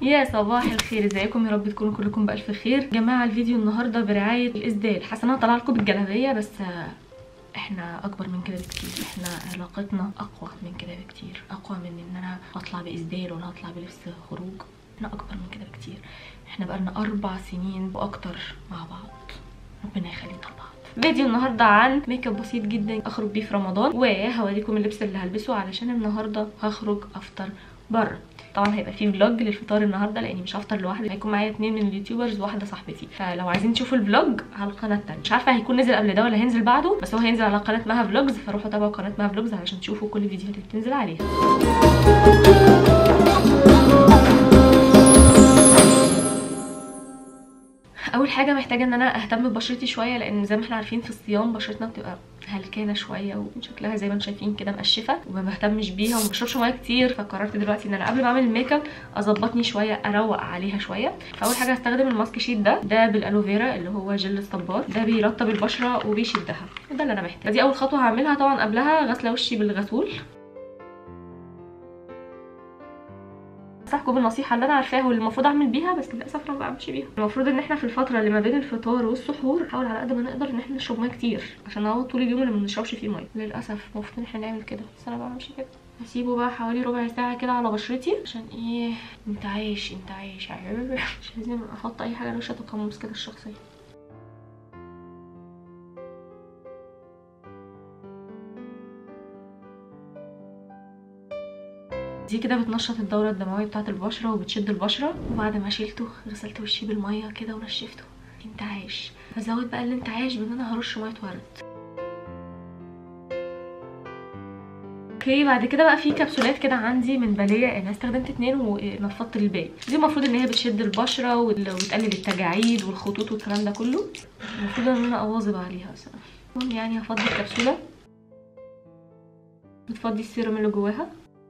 يا صباح الخير ازيكم يا رب تكونوا كلكم بالف خير جماعه الفيديو النهارده برعايه الاسدال حاسه انا طالعه لكم بالجلابيه بس آه، احنا اكبر من كده بكتير احنا علاقتنا اقوى من كده بكتير اقوى من ان انا اطلع باسدال ولا اطلع بلبس خروج احنا اكبر من كده بكتير احنا بقالنا اربع سنين واكتر مع بعض ربنا يخلينا لبعض فيديو النهارده عن ميك اب بسيط جدا اخرج بيه في رمضان وهوريكم اللبس اللي هلبسه علشان النهارده هخرج افطر بره طبعا هيبقى في فلوج للفطار النهارده لاني مش هفطر لوحدي هيكون معايا اتنين من اليوتيوبرز وواحده صاحبتي فلو عايزين تشوفوا الفلوج على القناه التانية مش عارفه هيكون نزل قبل ده ولا هينزل بعده بس هو هينزل على قناه مها فلوجز فروحوا تابعوا قناه مها فلوجز علشان تشوفوا كل الفيديوهات اللي بتنزل عليها اول حاجه محتاجه ان انا اهتم ببشرتي شويه لان زي ما احنا عارفين في الصيام بشرتنا بتبقى هلكانه شويه وشكلها زي ما انتم شايفين كده مقشفه وما بهتمش بيها وما بشربش ميه كتير فقررت دلوقتي ان انا قبل ما اعمل الميك اب اظبطني شويه اروق عليها شويه فاول حاجه هستخدم الماسك شيت ده ده بالالوفيرا اللي هو جل الصبار ده بيرطب البشره وبيشدها ده اللي انا محتاجه دي اول خطوه هعملها طبعا قبلها غسله وشي بالغسول انصحكم بالنصيحه اللي انا عارفاها واللي المفروض اعمل بيها بس للاسف انا ما بعملش بيها المفروض ان احنا في الفتره اللي ما بين الفطار والسحور نحاول على قد ما نقدر ان احنا نشرب ميه كتير عشان نعوض طول اليوم اللي ما بنشربش فيه ميه للاسف المفروض ان احنا نعمل كده بس انا ما بعملش كده هسيبه بقى حوالي ربع ساعه كده على بشرتي عشان ايه انت عايش انت عايش يا حبيبي مش لازم احط اي حاجه على وشها تقمص كده الشخصيه دي كده بتنشط الدورة الدموية بتاعة البشرة وبتشد البشرة وبعد ما شيلته غسلت وشي بالمية كده ونشفته انتعاش هزود بقى الانتعاش بان انا هرش مية ورد اوكي بعد كده بقى في كبسولات كده عندي من باليه انا استخدمت اتنين ونفضت الباقي دي المفروض ان هي بتشد البشره وال- وتقلل التجاعيد والخطوط والكلام ده كله المفروض ان انا اواظب عليها صراحه المهم يعني هفضي الكبسوله بتفضي السيروم اللي جواها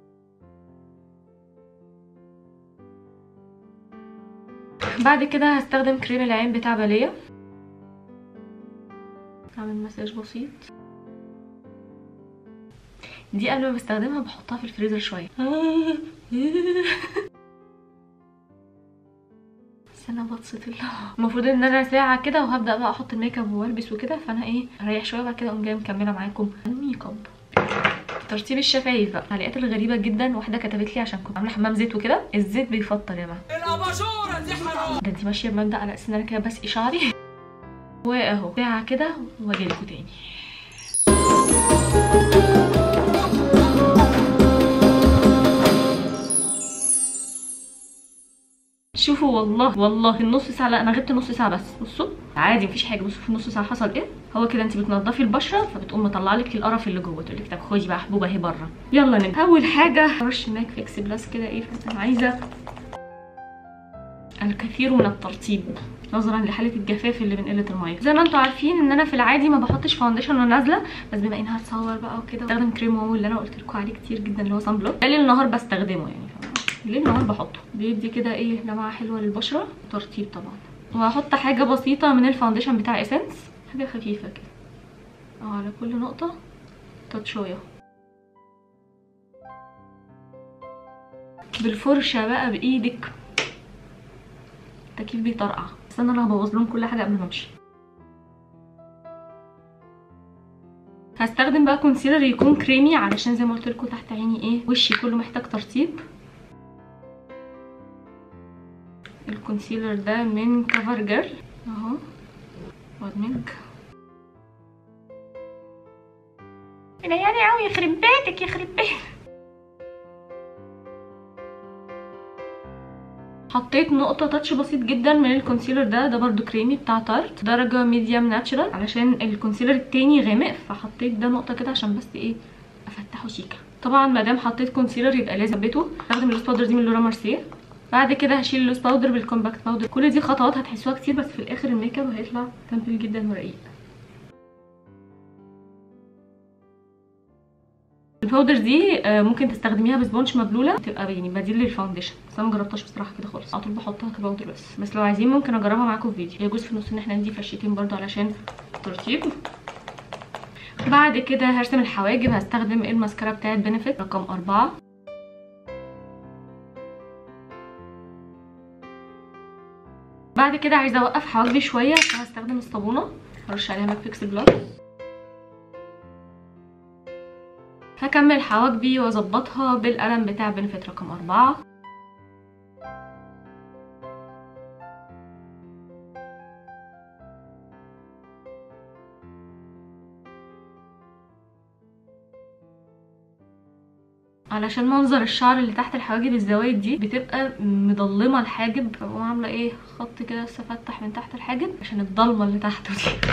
بعد كده هستخدم كريم العين بتاع باليه اعمل مساج بسيط دي قبل ما بستخدمها بحطها في الفريزر شويه بس انا ببسط الله المفروض ان انا ساعه كده وهبدا بقى احط الميك اب والبس وكده فانا ايه اريح شويه بعد كده اقوم جايه مكمله معاكم الميك اب ترطيب الشفايف بقى التعليقات الغريبه جدا واحده كتبت لي عشان كنت عامله حمام زيت وكده الزيت بيفطر يا جماعه الاباجوره دي حرام ده انتي ماشيه بمبدا على اساس ان انا كده بسقي شعري واهو ساعه كده واجيلكوا تاني شوفوا والله والله النص ساعه لا انا غبت نص ساعه بس بصوا عادي مفيش حاجه بصوا في النص ساعه حصل ايه هو كده انت بتنضفي البشره فبتقوم مطلع لك القرف اللي جوه تقول لك طب خدي بقى حبوبه اهي بره يلا نبدا اول حاجه رش ماك فيكس بلاس كده ايه انا عايزه الكثير من الترطيب نظرا لحاله الجفاف اللي من قله الميه زي ما انتم عارفين ان انا في العادي ما بحطش فاونديشن وانا نازله بس بما انها هتصور بقى وكده بستخدم كريم واو اللي انا قلت لكم عليه كتير جدا اللي هو صن بلوك ده ليل النهار بستخدمه يعني فاهمة؟ ليل النهار بحطه بيدي كده ايه لمعه حلوه للبشره ترطيب طبعا وهحط حاجه بسيطه من الفاونديشن بتاع اسنس حاجه خفيفه كده اه على كل نقطه تاتشويه بالفرشه بقى بايدك التكييف بيطرقع بس انا اللي هبوظ لهم كل حاجه قبل ما امشي هستخدم بقى كونسيلر يكون كريمي علشان زي ما قلت لكم تحت عيني ايه وشي كله محتاج ترطيب الكونسيلر ده من كفر جيرل اهو وادمج مضايقاني قوي يخرب بيتك يخرب بيتك حطيت نقطة تاتش بسيط جدا من الكونسيلر ده ده برضو كريمي بتاع تارت درجة ميديوم ناتشرال علشان الكونسيلر التاني غامق فحطيت ده نقطة كده عشان بس ايه افتحه سيكا طبعا ما دام حطيت كونسيلر يبقى لازم اثبته هستخدم اللوز باودر دي من لورا مارسيه بعد كده هشيل اللوز باودر بالكومباكت باودر كل دي خطوات هتحسوها كتير بس في الاخر الميك اب هيطلع سامبل جدا ورقيق الباودر دي آه، ممكن تستخدميها بسبونج مبلوله تبقى يعني بديل للفاونديشن بس انا مجربتهاش بصراحه كده خالص على طول بحطها كباودر بس بس لو عايزين ممكن اجربها معاكم في فيديو يجوز في النص ان احنا ندي فرشتين برضو علشان ترطيب بعد كده هرسم الحواجب هستخدم الماسكارا بتاعت بنفيت رقم أربعة بعد كده عايزه اوقف حواجبي شويه فهستخدم الصابونه هرش عليها ماك فيكس بلوك هكمل حواجبي واظبطها بالقلم بتاع بنفيت رقم أربعة علشان منظر الشعر اللي تحت الحواجب الزوايد دي بتبقى مضلمه الحاجب فبقوم عامله ايه خط كده بس افتح من تحت الحاجب عشان الضلمه اللي تحته دي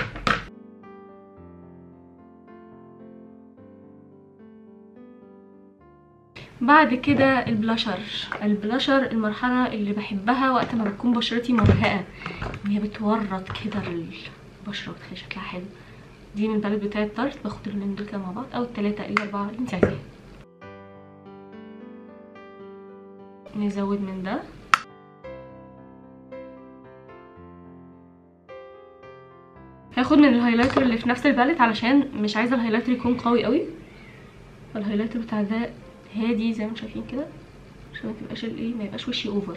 بعد كده البلاشر البلاشر المرحله اللي بحبها وقت ما بتكون بشرتي مرهقه ان هي بتورط كده البشره وتخلي شكلها حلو دي من الباليت بتاعه تارت باخد اللونين دول كده مع بعض او التلاته الاربعه اللي انت عايزاه نزود من ده هاخد من الهايلايتر اللي في نفس الباليت علشان مش عايزه الهايلايتر يكون قوي قوي فالهايلايتر بتاع ده هادي زي ما انتم شايفين كده عشان ما تبقاش الايه ما يبقاش وشي اوفر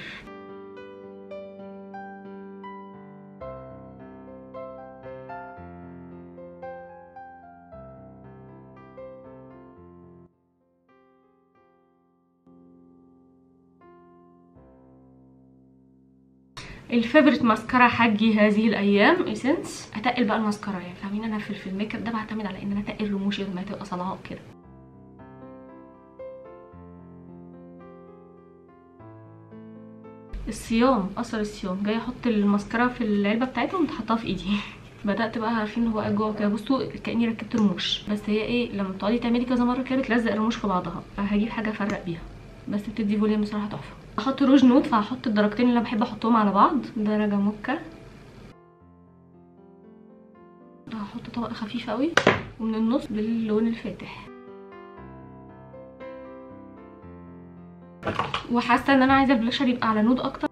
الفيفوريت ماسكارا حجي هذه الايام ايسنس اتقل بقى الماسكارا يعني فاهمين انا في الميك اب ده بعتمد على ان انا اتقل رموشي لما تبقى صلعاء كده الصيام اثر الصيام جاي احط الماسكارا في العلبه بتاعتها وقمت حطها في ايدي بدات بقى عارفين هو جوه كده بصوا كاني ركبت رموش بس هي ايه لما بتقعدي تعملي كذا مره كده بتلزق الرموش في بعضها فهجيب حاجه افرق بيها بس بتدي فوليوم بصراحه تحفه احط روج نوت فهحط الدرجتين اللي انا بحب احطهم على بعض درجه موكا هحط طبقه خفيفه قوي ومن النص باللون الفاتح وحاسه ان انا عايزه البلاشر يبقى على نود اكتر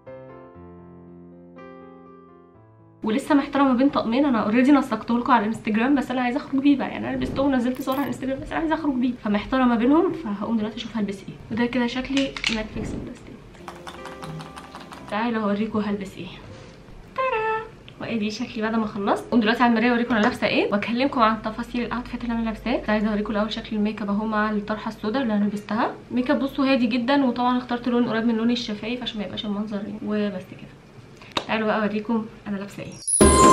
ولسه محتاره ما بين طقمين انا اوريدي نسقته لكم على الانستجرام بس انا عايزه اخرج بيه بقى يعني انا لبستهم ونزلت صور على الانستجرام بس انا عايزه اخرج بيه فمحتاره ما بينهم فهقوم دلوقتي اشوف هلبس ايه وده كده شكلي نتفليكس بلاستيك تعالوا اوريكم هلبس ايه ترى وادي شكلي بعد ما خلصت قوم دلوقتي على المرايه اوريكم انا لابسه ايه واكلمكم عن تفاصيل الاوتفيت اللي انا لابساه عايزه اوريكم الاول شكل الميك اب اهو مع الطرحه السوداء اللي انا لبستها ميك اب بصوا هادي جدا وطبعا اخترت لون قريب من لون الشفايف عشان ما يبقاش المنظر يعني وبس كده تعالوا بقى اوريكم انا لابسه ايه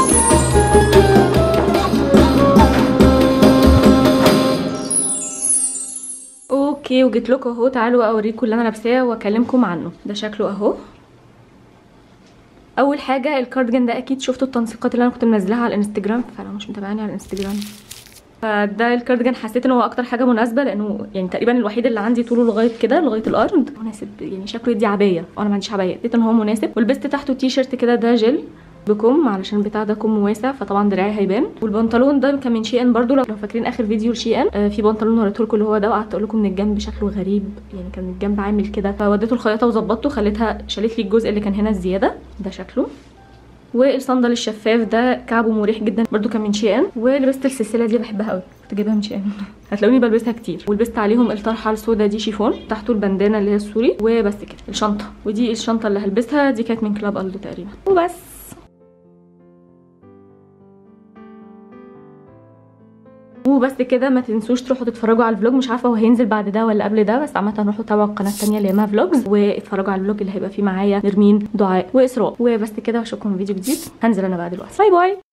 اوكي وجيت لكم اهو تعالوا بقى اوريكم اللي انا لابساه واكلمكم عنه ده شكله اهو اول حاجه الكارديجان ده اكيد شفتوا التنسيقات اللي انا كنت منزلها على الانستجرام فلو مش متابعاني على الانستجرام فده الكارديجان حسيت ان هو اكتر حاجه مناسبه لانه يعني تقريبا الوحيد اللي عندي طوله لغايه كده لغايه الارض مناسب يعني شكله يدي عبايه وانا ما عنديش عبايه لقيت ان هو مناسب ولبست تحته تي شيرت كده ده جل بكم علشان بتاع ده كم واسع فطبعا دراعي هيبان والبنطلون ده كان من شي ان برضو لو فاكرين اخر فيديو لشي ان آه في بنطلون وريته لكم اللي هو ده وقعدت اقول لكم من الجنب شكله غريب يعني كان من الجنب عامل كده فوديته الخياطه وظبطته خليتها شالت لي الجزء اللي كان هنا الزياده ده شكله والصندل الشفاف ده كعبه مريح جدا برضو كان من شي ان ولبست السلسله دي بحبها قوي كنت جايبها من شي ان هتلاقوني بلبسها كتير ولبست عليهم الطرحه السودا دي شيفون تحته البندانه اللي هي السوري وبس كده الشنطه ودي الشنطه اللي هلبسها دي كانت من كلاب الدو تقريبا وبس وبس كده ما تنسوش تروحوا تتفرجوا على الفلوج مش عارفه هو هينزل بعد ده ولا قبل ده بس عامه روحوا تابعوا القناه الثانيه اللي هي فلوجز واتفرجوا على الفلوج اللي هيبقى فيه معايا نرمين دعاء واسراء وبس كده واشوفكم في فيديو جديد هنزل انا بقى دلوقتي باي باي